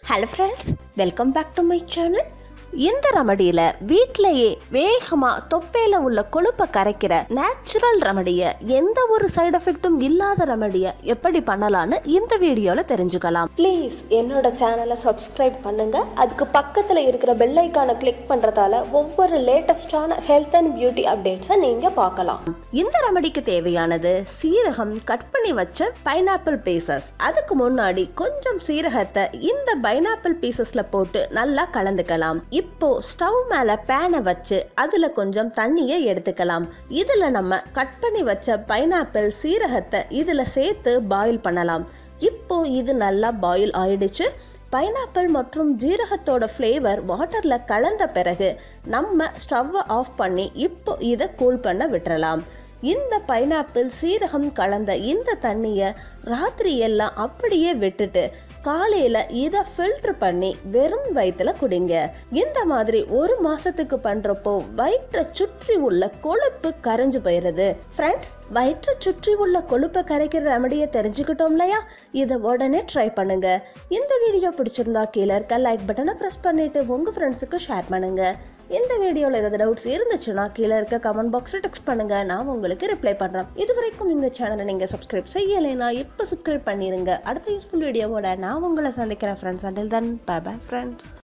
hello friends welcome back to my channel இந்த ரெமடியில் வீட்டிலேயே வேகமாக தொப்பையில் உள்ள கொழுப்பை கரைக்கிற நேச்சுரல் ரெமடியை எந்த ஒரு சைடு எஃபெக்ட்டும் இல்லாத ரெமடியை எப்படி பண்ணலான்னு இந்த வீடியோவில் தெரிஞ்சுக்கலாம் ப்ளீஸ் என்னோட சேனலை சப்ஸ்கிரைப் பண்ணுங்க அதுக்கு பக்கத்தில் இருக்கிற பெல் ஐக்கானை கிளிக் பண்ணுறதால ஒவ்வொரு லேட்டஸ்டான ஹெல்த் அண்ட் பியூட்டி அப்டேட்ஸை நீங்கள் பார்க்கலாம் இந்த ரெமடிக்கு தேவையானது சீரகம் கட் பண்ணி வச்ச பைனாப்பிள் பீசஸ் அதுக்கு முன்னாடி கொஞ்சம் சீரகத்தை இந்த பைனாப்பிள் பீசஸ்ல போட்டு நல்லா கலந்துக்கலாம் இப்போ ஸ்டவ் மேல பேனை வச்சு அதுல கொஞ்சம் தண்ணியை எடுத்துக்கலாம் இதுல நம்ம கட் பண்ணி வச்ச பைனாப்பிள் சீரகத்தை இதுல சேர்த்து பாயில் பண்ணலாம் இப்போ இது நல்லா பாயில் ஆயிடுச்சு பைனாப்பிள் மற்றும் ஜீரகத்தோட ஃப்ளேவர் வாட்டரில் கலந்த பிறகு நம்ம ஸ்டவ்வை ஆஃப் பண்ணி இப்போ இதை கூல் பண்ண விட்டுறலாம் இந்த பைனாப்பிள் சீரகம் கலந்த இந்த தண்ணியை ராத்திரி எல்லாம் அப்படியே விட்டுட்டு காலையில் இதை ஃபில்டர் பண்ணி வெறும் வயிற்றுல குடிங்க இந்த மாதிரி ஒரு மாசத்துக்கு பண்றப்போ வயிற்றை சுற்றி உள்ள கொழுப்பு கரைஞ்சு போயிருது ஃப்ரெண்ட்ஸ் வயிற்றை சுற்றி உள்ள கொழுப்பை கரைக்கிற ரெமடியை தெரிஞ்சுக்கிட்டோம் இல்லையா இதை உடனே ட்ரை பண்ணுங்க இந்த வீடியோ பிடிச்சிருந்தா கீழே இருக்க லைக் பட்டனை ப்ரெஸ் பண்ணிட்டு உங்க ஃப்ரெண்ட்ஸுக்கு ஷேர் பண்ணுங்க இந்த வீடியோவில் ஏதாவது டவுட்ஸ் இருந்துச்சுன்னா கீழே இருக்க கமெண்ட் பாக்ஸில் டெக்ஸ்ட் பண்ணுங்க நான் உங்களுக்கு ரிப்ளை பண்ணுறேன் இது வரைக்கும் இந்த சேனலை நீங்கள் சப்ஸ்கிரைப் செய்யலைன்னா இப்போ சப்ஸ்கிரைப் பண்ணிடுங்க அடுத்த யூஸ்ஃபுல் வீடியோவோட நான் உங்களை சந்திக்கிறேன் friends until then bye bye friends